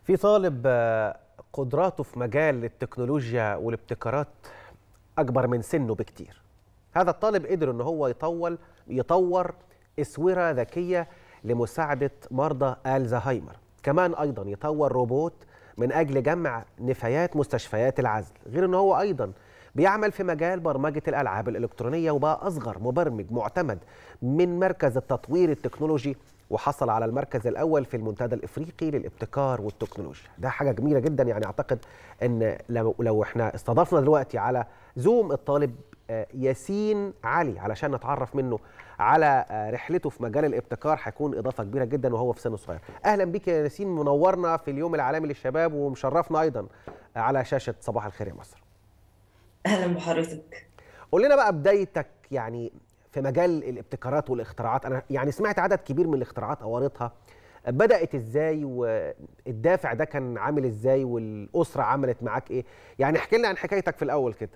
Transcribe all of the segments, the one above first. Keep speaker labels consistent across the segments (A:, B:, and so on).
A: في طالب آه، قدراته في مجال التكنولوجيا والابتكارات اكبر من سنه بكتير هذا الطالب قدر ان هو يطول يطور اسوره ذكيه لمساعده مرضى الزهايمر كمان ايضا يطور روبوت من اجل جمع نفايات مستشفيات العزل غير ان هو ايضا بيعمل في مجال برمجه الالعاب الالكترونيه وبقى اصغر مبرمج معتمد من مركز التطوير التكنولوجي وحصل على المركز الاول في المنتدى الافريقي للابتكار والتكنولوجيا ده حاجه جميله جدا يعني اعتقد ان لو لو احنا استضفنا دلوقتي على زوم الطالب آه، ياسين علي علشان نتعرف منه على آه، رحلته في مجال الابتكار هيكون اضافه كبيره جدا وهو في سن صغير اهلا بيك يا ياسين منورنا في اليوم العالمي للشباب ومشرفنا ايضا على شاشه صباح الخير يا مصر
B: اهلا بحضرتك
A: قول لنا بقى بدايتك يعني في مجال الابتكارات والاختراعات انا يعني سمعت عدد كبير من الاختراعات او قريتها بدات ازاي والدافع ده كان عامل ازاي والاسره عملت معاك ايه يعني احكي لنا عن حكايتك في الاول كده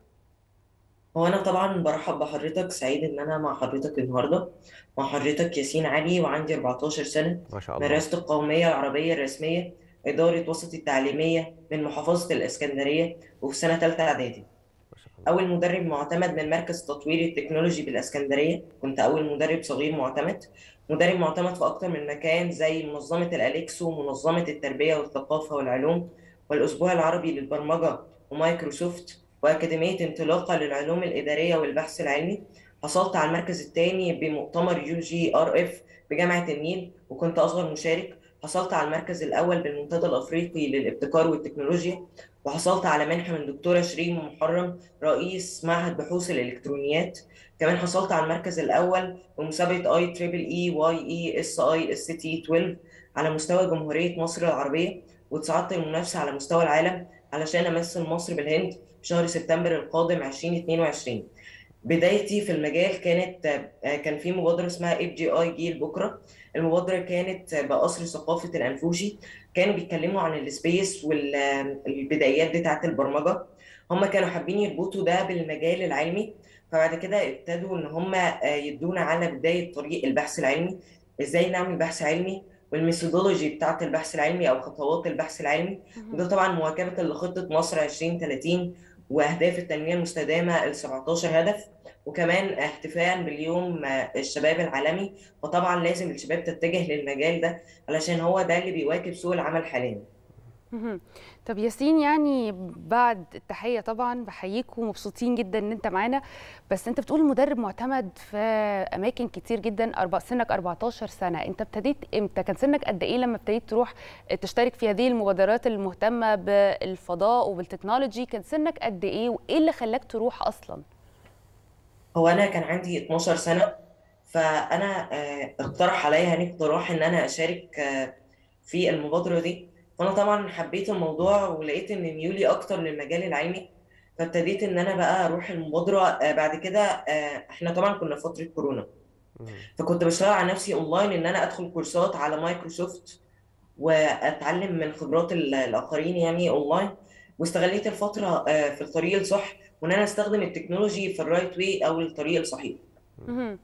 B: هو انا طبعا برحب بحضرتك سعيد ان انا مع حضرتك النهارده مع حضرتك ياسين علي وعندي 14 سنه
A: ما شاء الله
B: مدرسه القوميه العربيه الرسميه اداره وسط التعليميه من محافظه الاسكندريه وفي سنه ثالثه اعدادي
A: ما شاء الله
B: اول مدرب معتمد من مركز تطوير التكنولوجي بالاسكندريه كنت اول مدرب صغير معتمد مدرب معتمد في اكتر من مكان زي منظمه الاليكسو ومنظمه التربيه والثقافه والعلوم والاسبوع العربي للبرمجه ومايكروسوفت واكاديميه انطلاقه للعلوم الاداريه والبحث العلمي حصلت على المركز الثاني بمؤتمر يو جي ار اف بجامعه النيل وكنت اصغر مشارك حصلت على المركز الاول بالمنتدى الافريقي للابتكار والتكنولوجيا وحصلت على منحه من دكتوره شيرين محرم رئيس معهد بحوث الالكترونيات كمان حصلت على المركز الاول بمسابقه اي تريبل اي واي اي اس اي اس تي 12 على مستوى جمهوريه مصر العربيه وتصعدت المنافسه على مستوى العالم علشان امثل مصر بالهند في شهر سبتمبر القادم 2022 بدايتي في المجال كانت آه، كان في مبادره اسمها اف جي اي جيل بكره المبادره كانت بقصر ثقافه الانفوشي كانوا بيتكلموا عن السبيس والبدايات بتاعه البرمجه هم كانوا حابين يربطوا ده بالمجال العلمي فبعد كده ابتدوا ان هم آه، يدونا على بدايه طريق البحث العلمي ازاي نعمل بحث علمي والميثودولوجي بتاعه البحث العلمي او خطوات البحث العلمي وده طبعا مواكبه لخطه مصر 2030 واهداف التنميه المستدامه ال 17 هدف وكمان احتفاء باليوم الشباب العالمي فطبعا لازم الشباب تتجه للمجال ده علشان هو ده اللي بيواكب سوق العمل حاليا
C: مهم. طب ياسين يعني بعد التحية طبعا بحييك ومبسوطين جدا ان انت معانا بس انت بتقول مدرب معتمد في اماكن كتير جدا أربع سنك 14 سنة انت ابتديت امتى كان سنك قد ايه لما ابتديت تروح تشترك في هذه المبادرات المهتمة بالفضاء وبالتكنولوجي كان سنك قد ايه وايه اللي خلاك تروح اصلا
B: هو انا كان عندي 12 سنه فانا آه، اقترح عليا يعني اقتراح ان انا اشارك آه، في المبادره دي فانا طبعا حبيت الموضوع ولقيت ان ميولي اكتر للمجال العلمي فابتديت ان انا بقى اروح المبادره آه، بعد كده آه، احنا طبعا كنا في فتره كورونا
A: مم.
B: فكنت بشتغل على نفسي اونلاين ان انا ادخل كورسات على مايكروسوفت واتعلم من خبرات ال- الاخرين يعني اونلاين واستغليت الفتره آه، في الطريق الصح وان انا استخدم التكنولوجي في الرايت واي او الطريق الصحيح
C: مهم.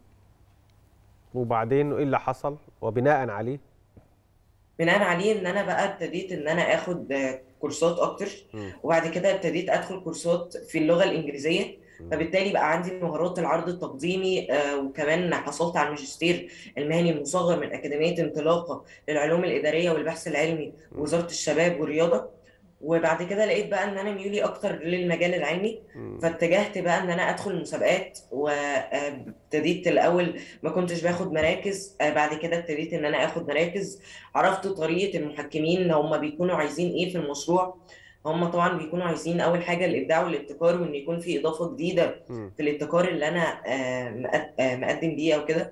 A: وبعدين ايه اللي حصل وبناء عليه
B: بناء عليه ان انا بقى ابتديت ان انا اخد آه، كورسات اكتر
A: مم.
B: وبعد كده ابتديت ادخل كورسات في اللغه الانجليزيه
A: مم.
B: فبالتالي بقى عندي مهارات العرض التقديمي آه، وكمان حصلت على الماجستير المهني المصغر من اكاديميه انطلاقه للعلوم الاداريه والبحث العلمي ووزاره الشباب والرياضه وبعد كده لقيت بقى ان انا ميولي اكتر للمجال العلمي
A: مم.
B: فاتجهت بقى ان انا ادخل مسابقات وابتديت الاول ما كنتش باخد مراكز آه، بعد كده ابتديت ان انا اخد مراكز عرفت طريقة المحكمين هم بيكونوا عايزين ايه في المشروع هم طبعا بيكونوا عايزين اول حاجة الابداع والابتكار وان يكون في اضافة جديدة
A: مم.
B: في الابتكار اللي انا آه، مقد- آه، مقدم بيه او كده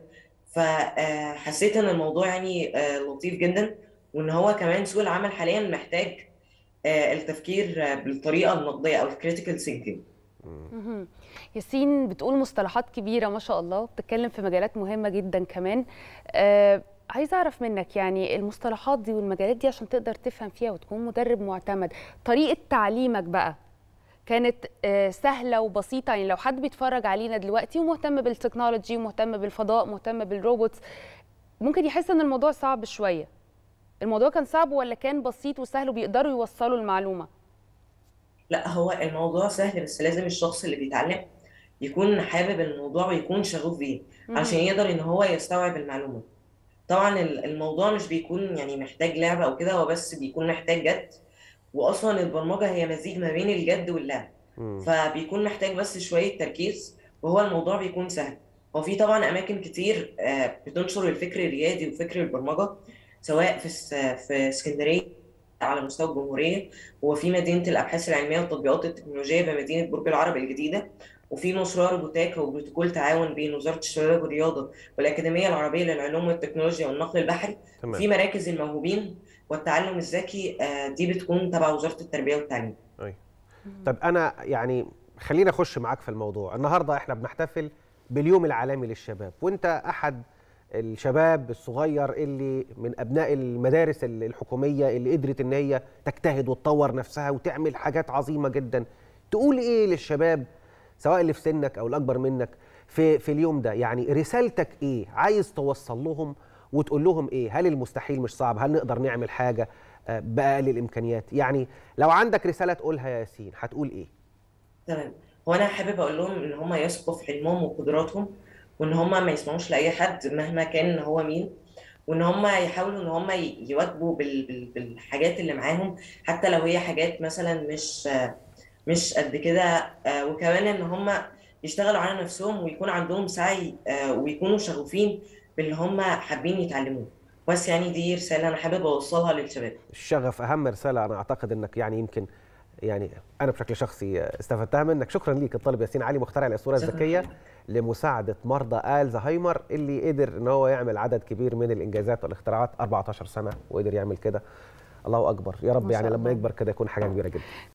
B: فحسيت ان الموضوع يعني آه، لطيف جدا وان هو كمان سوق العمل حاليا محتاج آه، التفكير آه، بالطريقة النقدية او الكريتيكال ثينكينج
C: مهم. ياسين بتقول مصطلحات كبيرة ما شاء الله بتتكلم في مجالات مهمة جدا كمان آه عايزة أعرف منك يعني المصطلحات دي والمجالات دي عشان تقدر تفهم فيها وتكون مدرب معتمد طريقة تعليمك بقى كانت آه، سهلة وبسيطة يعني لو حد بيتفرج علينا دلوقتي ومهتم بالتكنولوجي ومهتم بالفضاء مهتم بالروبوتس ممكن يحس ان الموضوع صعب شوية الموضوع كان صعب ولا كان بسيط وسهل وبيقدروا يوصلوا المعلومه
B: لا هو الموضوع سهل بس لازم الشخص اللي بيتعلم يكون حابب الموضوع ويكون شغوف بيه عشان يقدر ان هو يستوعب المعلومة طبعا ال- الموضوع مش بيكون يعني محتاج لعبة او كده هو بس بيكون محتاج جد واصلا البرمجة هي مزيج ما بين الجد واللعب
A: مم.
B: فبيكون محتاج بس شوية تركيز وهو الموضوع بيكون سهل هو في طبعا أماكن كتير آه، بتنشر الفكر الريادي وفكر البرمجة سواء في اس- في اسكندرية على مستوى الجمهورية وفي مدينة الأبحاث العلمية والتطبيقات التكنولوجية بمدينة برج العرب الجديدة وفي مشروع روبوتاكا وبروتوكول تعاون بين وزارة الشباب والرياضة والأكاديمية العربية للعلوم والتكنولوجيا والنقل البحري
A: تمام
B: في مراكز الموهوبين والتعلم الذكي آه، دي بتكون تبع وزارة التربية والتعليم
A: أي. طب انا يعني خلينا اخش معاك في الموضوع النهارده احنا بنحتفل باليوم العالمي للشباب وانت احد الشباب الصغير اللي من ابناء المدارس ال- الحكوميه اللي قدرت ان هي تجتهد وتطور نفسها وتعمل حاجات عظيمه جدا تقول ايه للشباب سواء اللي في سنك او الاكبر منك في في اليوم ده يعني رسالتك ايه عايز توصل لهم وتقول لهم ايه هل المستحيل مش صعب هل نقدر نعمل حاجه آه، باقل الامكانيات يعني لو عندك رساله تقولها يا ياسين هتقول ايه
B: تمام هو انا حابب اقول لهم ان هم يثقوا في حلمهم وقدراتهم وان هم ما يسمعوش لاي حد مهما كان هو مين وان هم يحاولوا ان هم ي- يواكبوا بال- بال- بالحاجات اللي معاهم حتى لو هي حاجات مثلا مش مش قد كده آه، وكمان ان هم يشتغلوا على نفسهم ويكون عندهم سعي آه، ويكونوا شغوفين باللي هم حابين يتعلموه بس يعني دي رسالة انا حابب اوصلها للشباب
A: الشغف اهم رساله انا اعتقد انك يعني يمكن يعني انا بشكل شخصي استفدتها منك شكرا ليك الطالب ياسين علي مخترع الاسوره
B: شكراً
A: الذكيه
B: لك.
A: لمساعده مرضى الزهايمر اللي قدر ان هو يعمل عدد كبير من الانجازات والاختراعات 14 سنه وقدر يعمل كده الله اكبر يا رب
C: ما
A: يعني
C: شاء
A: لما
C: الله.
A: يكبر كده يكون حاجه كبيره جدا